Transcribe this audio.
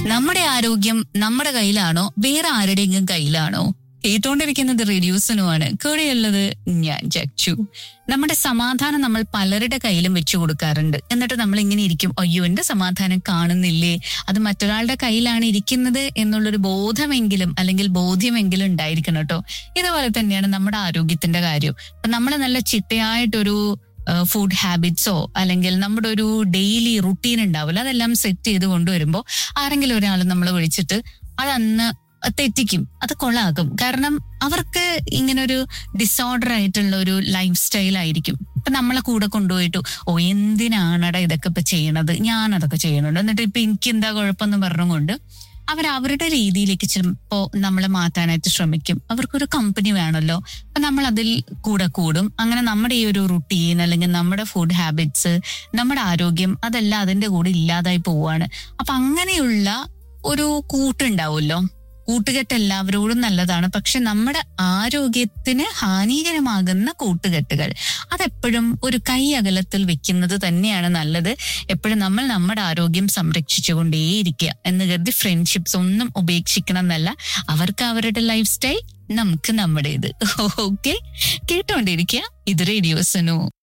നമ്മുടെ ആരോഗ്യം നമ്മുടെ കയ്യിലാണോ വേറെ ആരുടെയെങ്കിലും കയ്യിലാണോ കേട്ടോണ്ടിരിക്കുന്നത് റേഡിയോസിനുമാണ് കൂടെയുള്ളത് ഞാൻ ജച്ചു നമ്മുടെ സമാധാനം നമ്മൾ പലരുടെ കയ്യിലും വെച്ചു കൊടുക്കാറുണ്ട് എന്നിട്ട് നമ്മൾ ഇങ്ങനെ ഇരിക്കും അയ്യോ എന്റെ സമാധാനം കാണുന്നില്ലേ അത് മറ്റൊരാളുടെ കയ്യിലാണ് ഇരിക്കുന്നത് എന്നുള്ളൊരു ബോധമെങ്കിലും അല്ലെങ്കിൽ ബോധ്യമെങ്കിലും ഉണ്ടായിരിക്കണം കേട്ടോ ഇതുപോലെ തന്നെയാണ് നമ്മുടെ ആരോഗ്യത്തിന്റെ കാര്യം അപ്പൊ നമ്മൾ നല്ല ചിട്ടയായിട്ടൊരു ഫുഡ് ഹാബിറ്റ്സോ അല്ലെങ്കിൽ നമ്മുടെ ഒരു ഡെയിലി റുട്ടീൻ ഉണ്ടാവില്ല അതെല്ലാം സെറ്റ് ചെയ്ത് കൊണ്ടുവരുമ്പോൾ ആരെങ്കിലും ഒരാൾ നമ്മൾ വിളിച്ചിട്ട് അതന്ന് തെറ്റിക്കും അത് കൊള്ളാക്കും കാരണം അവർക്ക് ഇങ്ങനെ ഒരു ഡിസോർഡർ ആയിട്ടുള്ള ഒരു ലൈഫ് സ്റ്റൈൽ ആയിരിക്കും ഇപ്പൊ നമ്മളെ കൂടെ കൊണ്ടുപോയിട്ടു ഓ എന്തിനാണടാ ഇതൊക്കെ ഇപ്പൊ ചെയ്യണത് ഞാൻ അതൊക്കെ ചെയ്യണുണ്ട് എന്നിട്ട് ഇപ്പൊ എനിക്ക് എന്താ കുഴപ്പമെന്ന് പറഞ്ഞുകൊണ്ട് അവർ അവരുടെ രീതിയിലേക്ക് ചിലപ്പോ നമ്മളെ മാറ്റാനായിട്ട് ശ്രമിക്കും അവർക്കൊരു കമ്പനി വേണമല്ലോ അപ്പൊ നമ്മൾ അതിൽ കൂടെ കൂടും അങ്ങനെ നമ്മുടെ ഈ ഒരു റുട്ടീൻ അല്ലെങ്കിൽ നമ്മുടെ ഫുഡ് ഹാബിറ്റ്സ് നമ്മുടെ ആരോഗ്യം അതെല്ലാം അതിന്റെ കൂടെ ഇല്ലാതായി പോവാണ് അപ്പൊ അങ്ങനെയുള്ള ഒരു കൂട്ടുണ്ടാവുമല്ലോ കൂട്ടുകെട്ട് എല്ലാവരോടും നല്ലതാണ് പക്ഷെ നമ്മുടെ ആരോഗ്യത്തിന് ഹാനികരമാകുന്ന കൂട്ടുകെട്ടുകൾ അതെപ്പോഴും ഒരു കൈ അകലത്തിൽ വെക്കുന്നത് തന്നെയാണ് നല്ലത് എപ്പോഴും നമ്മൾ നമ്മുടെ ആരോഗ്യം സംരക്ഷിച്ചുകൊണ്ടേയിരിക്കുക എന്ന് കരുതി ഫ്രണ്ട്ഷിപ്സ് ഒന്നും ഉപേക്ഷിക്കണം എന്നല്ല അവർക്ക് അവരുടെ ലൈഫ് സ്റ്റൈൽ നമുക്ക് നമ്മുടേത് ഓക്കെ കേട്ടോണ്ടിരിക്കുക ഇത് റേഡിയോസനു